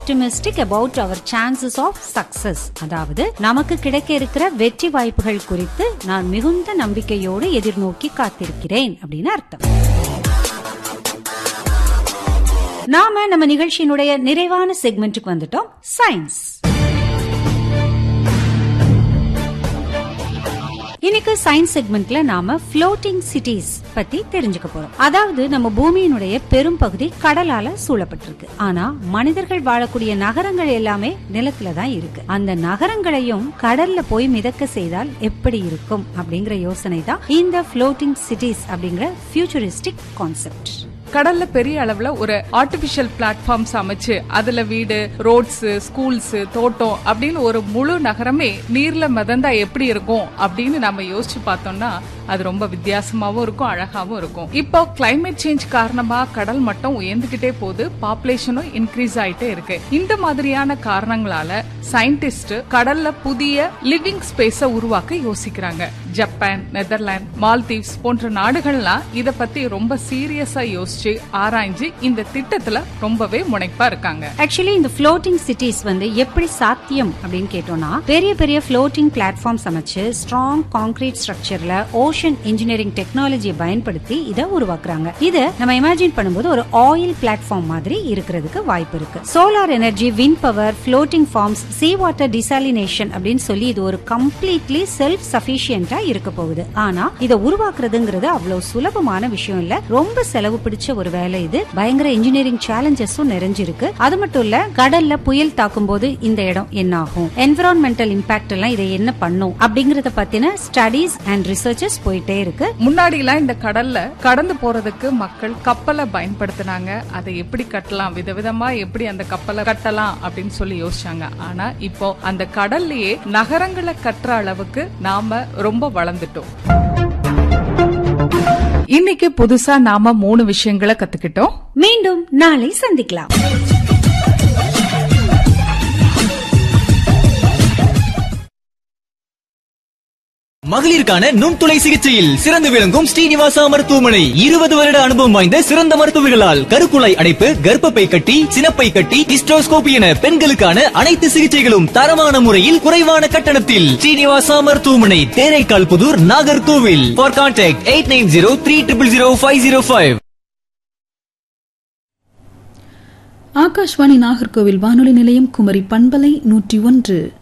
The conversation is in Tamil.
optimistic about our chances of success அதாவது நமக்கு கிடைக்க இருக்கிற வெற்றி வாய்ப்புகள் குறித்து நான் மிகுந்த நம்பிக்கையோடு எதிர்நோக்கி காத்திருக்கிறேன் அப்படின்னு அர்த்தம் நாம நம்ம நிகழ்ச்சியினுடைய நிறைவான செக்மெண்ட்டுக்கு வந்துட்டோம் சயின்ஸ் இன்னைக்கு சயின்ஸ் செக்மெண்ட்ல நாம ஃப்ளோட்டிங் சிட்டிஸ் பத்தி தெரிஞ்சுக்க போறோம் அதாவது நம்ம பூமியினுடைய பெரும் பகுதி கடலால சூழப்பட்டிருக்கு ஆனா மனிதர்கள் வாழக்கூடிய நகரங்கள் எல்லாமே நிலத்துல தான் இருக்கு அந்த நகரங்களையும் கடல்ல போய் மிதக்க செய்தால் எப்படி இருக்கும் அப்படிங்கிற யோசனை தான் இந்த ஃப்ளோட்டிங் சிட்டிஸ் அப்படிங்கிற ஃபியூச்சரிஸ்டிக் கான்செப்ட் கடல்ல பெரிய அளவுல ஒரு ஆர்டிபிஷியல் பிளாட்ஃபார்ம்ஸ் அமைச்சு அதுல வீடு ரோட்ஸ் ஸ்கூல்ஸ் தோட்டம் அப்படின்னு ஒரு முழு நகரமே நீர்ல மிதந்தா எப்படி இருக்கும் அப்படின்னு நம்ம யோசிச்சு பார்த்தோம்னா அது ரொம்ப வித்தியாசமாவும் இருக்கும் அழகாவும் இருக்கும் இப்போ கிளைமேட் சேஞ்ச் காரணமா கடல் மட்டம் உயர்ந்துகிட்டே போகுது பாப்புலேஷனும் இன்க்ரீஸ் ஆயிட்டே இருக்கு இந்த மாதிரியான காரணங்களால சயின்டிஸ்ட் கடல்ல புதிய லிவிங் ஸ்பேஸ உருவாக்க யோசிக்கிறாங்க ஜப்பான் நெதர்லாந்து மால்தீவ்ஸ் போன்ற நாடுகள்லாம் இத பத்தி ரொம்ப சீரியஸா யோசிச்சு ஆராய்ஞ்சு இந்த திட்டத்துல ரொம்பவே முனைப்பா இருக்காங்க ஆக்சுவலி இந்த ஃப்ளோட்டிங் சிட்டிஸ் வந்து எப்படி சாத்தியம் அப்படின்னு கேட்டோம்னா பெரிய பெரிய ஃப்ளோட்டிங் பிளாட்ஃபார்ம்ஸ் அமைச்சு ஸ்ட்ராங் கான்கிரீட் ஸ்ட்ரக்சர்ல ஓஷன் இன்ஜினியரிங் டெக்னாலஜியை பயன்படுத்தி இதை உருவாக்குறாங்க இது நம்ம இமேஜின் பண்ணும்போது ஒரு ஆயில் பிளாட்ஃபார்ம் மாதிரி இருக்கிறதுக்கு வாய்ப்பு இருக்கு solar energy wind power floating farms sea water desalination அப்படின்னு சொல்லி இது ஒரு கம்ப்ளீட்லி செல்ஃப் சஃபிஷியன்டா இருக்க போகுது ஆனா இதை உருவாக்குறதுங்கிறது அவ்வளவு சுலபமான விஷயம் இல்ல ரொம்ப செலவு பிடிச்ச ஒரு வேலை இது பயங்கர இன்ஜினியரிங் சேலஞ்சஸும் நிறைஞ்சிருக்கு அது மட்டும் இல்ல கடல்ல புயல் தாக்கும் போது இந்த இடம் என்ன ஆகும் என்விரான்மெண்டல் இம்பாக்ட் எல்லாம் இதை என்ன பண்ணும் அப்படிங்கறத பத்தின ஸ்டடீஸ் அண்ட் ரிசர்ச்சஸ் போயிட்டே இருக்கு முன்னாடி எல்லாம் இந்த கடல்ல கடந்து போறதுக்கு மக்கள் கப்பலை பயன்படுத்தினாங்க அதை எப்படி கட்டலாம் விதவிதமா எப்படி அந்த கப்பலை கட்டலாம் அப்படின்னு சொல்லி யோசிச்சாங்க ஆனா இப்போ அந்த கடல்லையே நகரங்களை கட்டுற அளவுக்கு நாம ரொம்ப வளர்ந்துட்டோம் இன்னைக்கு புதுசா நாம மூணு விஷயங்களை கத்துக்கிட்டோம் மீண்டும் நாளை சந்திக்கலாம் மகளிருக்கான நுண்துளை சிகிச்சையில் சிறந்து விளங்கும் ஸ்ரீனிவாசா மருத்துவமனை இருபது வருட அனுபவம் வாய்ந்த சிறந்த மருத்துவர்களால் கருக்குழாய் அடைப்பு கர்ப்பப்பை கட்டி சினப்பை கட்டி ஹிஸ்டோஸ்கோபி என பெண்களுக்கான அனைத்து சிகிச்சைகளும் தரமான முறையில் குறைவான கட்டணத்தில் ஸ்ரீனிவாசா மருத்துவமனை Theraikkal Puthur Nagercoil for contact eight nine zero three triple zero five zero five Akashvani Nagercoil வானொலி நிலையம் குமரி பண்பலை நூற்றி ஒன்று